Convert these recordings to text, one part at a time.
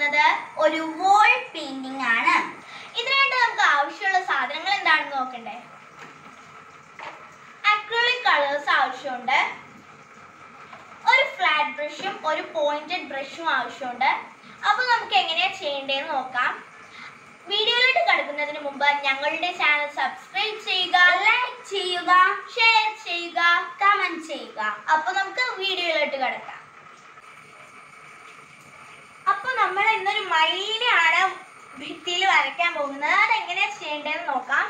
പോകുന്നത് ഒരു wall painting ആണ് ഇതിനായിട്ട് നമുക്ക് ആവശ്യമുള്ള സാധനങ്ങൾ എന്താണെന്ന് നോക്കണ്ടേ അക്രോളിക് കളേഴ്സ് ആവശ്യമുണ്ട് ഒരു ഫ്ലാറ്റ് ബ്രഷും ഒരു പോയിന്റഡ് ബ്രഷും ആവശ്യമുണ്ട് അപ്പോൾ നമുക്ക് എങ്ങനെയാ ചെയ്യേണ്ടതെന്ന് നോക്കാം വീഡിയോയിലോട്ട് കടക്കുന്നതിന് മുമ്പ് ഞങ്ങളുടെ ചാനൽ സബ്സ്ക്രൈബ് ചെയ്യുക ലൈക്ക് ചെയ്യുക ഷെയർ ചെയ്യുക കമന്റ് ചെയ്യുക അപ്പോൾ നമുക്ക് വീഡിയോയിലോട്ട് കടക്കാം അപ്പൊ നമ്മൾ ഇന്നൊരു മയിലാണ് ഭിത്തിയിൽ വരയ്ക്കാൻ പോകുന്നത് അതെങ്ങനെയാ ചെയ്യേണ്ടതെന്ന് നോക്കാം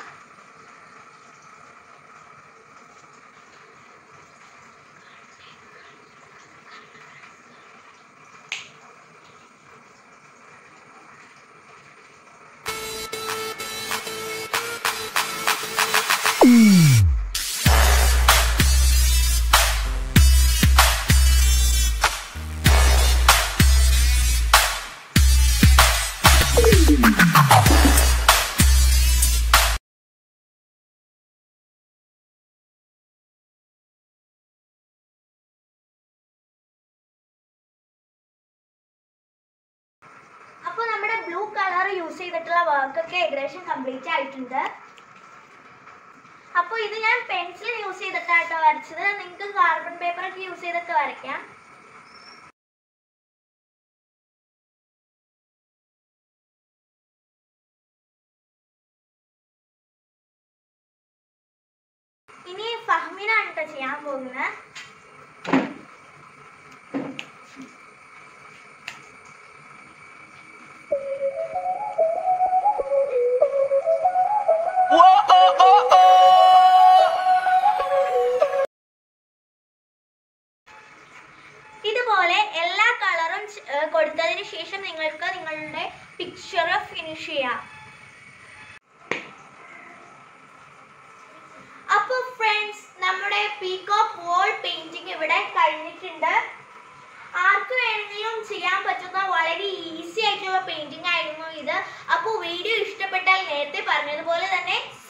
അപ്പോൾ നമ്മുടെ ബ്ലൂ കളർ യൂസ് ചെയ്തിട്ടുള്ള വർക്കൊക്കെ ഏകദേശം കംപ്ലീറ്റ് ആയിട്ടുണ്ട് അപ്പോൾ ഇത് ഞാൻ പെൻസിൽ യൂസ് ചെയ്തിട്ടാട്ടോ വരച്ചത് നിങ്ങൾക്ക് കാർബൺ പേപ്പർ ഒക്കെ യൂസ് ചെയ്തിട്ട് വരയ്ക്കാം ഇനി ഫഹ്മിനാണ് കേട്ടോ ചെയ്യാൻ പോകുന്നത് ഇതുപോലെ എല്ലാ കളറും ച്- ഏർ കൊടുത്തതിന് ശേഷം നിങ്ങൾക്ക് നിങ്ങളുടെ പിക്ചർ ഫിനിഷ് ചെയ്യാം അപ്പോൾ ഫ്രണ്ട്സ് നമ്മുടെ പീകോക്ക് വോൾ പെയിന്റിംഗ് ഇവിടെ കഴിഞ്ഞിട്ടുണ്ട് ആർക്ക് വേണമെങ്കിലും ചെയ്യാൻ പറ്റുന്ന വളരെ ഈസി ആയിട്ടുള്ള പെയിന്റിംഗ് ആയിരുന്നു ഇത് അപ്പോൾ വീഡിയോ ഇഷ്ടപ്പെട്ടാൽ നേരത്തെ പറഞ്ഞതുപോലെ തന്നെ